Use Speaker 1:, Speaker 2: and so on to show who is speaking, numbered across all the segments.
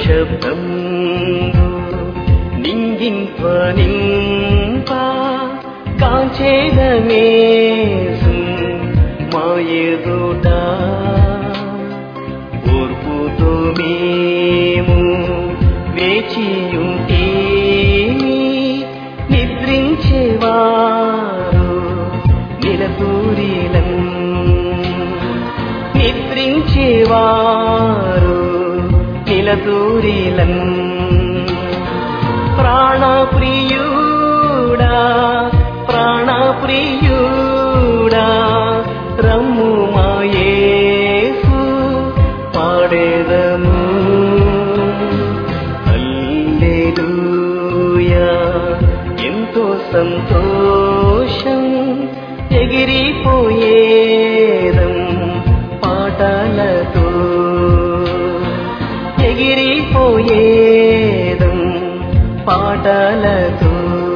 Speaker 1: శబ్దం నింగింప నింప కాంచేదమేసు మాయదుట ఓర్పుతో మేము వేచియుంటేమి నిద్రించేవారు నిలతూరిలం నిద్రించేవారు నిలతూరిలం ప్రాణప్రియుడా ప్రాణప్రియుడా రమ్ము మాయేసు పాడేదము హల్లెలూయా ఎంతో సంతోషం ఎగిరిపోయేదం పాటలతో ఎగిరిపోయేదం పాటలతో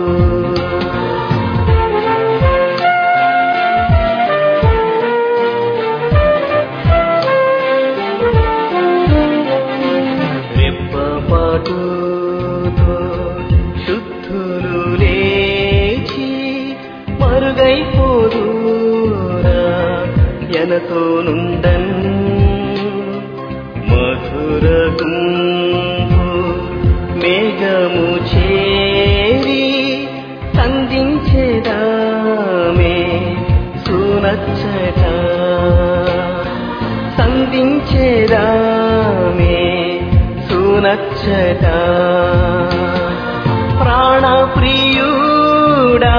Speaker 1: రెప్పపాటుతో శుద్ధులు లేచి మరుగైపోదురా ఎనతో నుండన్ మధుర గుంపు మేఘము చేరి సంధించేదామే సునచ్చట సంధించేదామే సునచ్చట ప్రాణప్రియుడా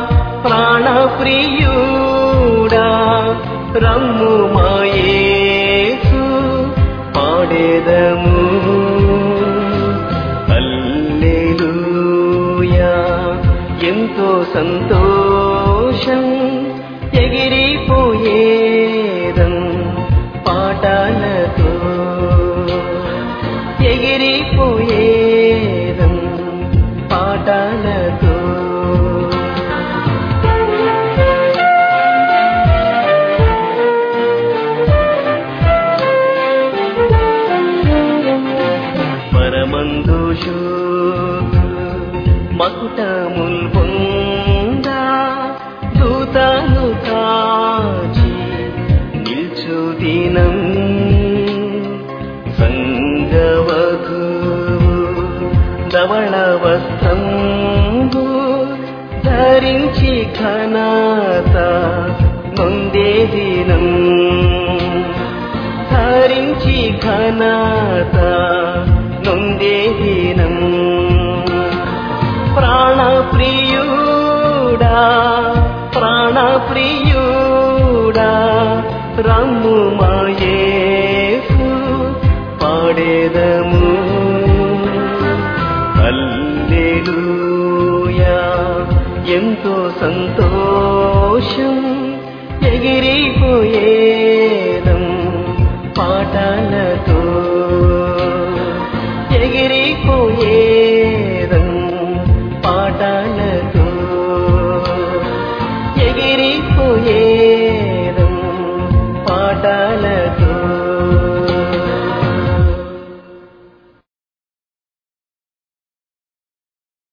Speaker 1: ప్రాణప్రియుడా రమ్ము మాయేసు పాడేదము హల్లెలూయా ఎంతో సంతోషం ఎగిరిపోయేదం పాటలతో ఎగిరిపోయేదం పాటలతో పరమందుషు మకుటముల్ పొందా దూతను కాచి నిల్చు దినం సంగవధు ధవళ వస్త్రంబు ధరించి ఘనత నొందే దినం ధరించి ఘనత నొందే దినం ప్రాణప్రియుడా ప్రాణప్రియుడా రమ్ము మాయేసు పాడేదము హల్లెలూయా ఎంతో సంతోషం ఎగిరిపోయేదం పాటలతో ఎగిరిపోయే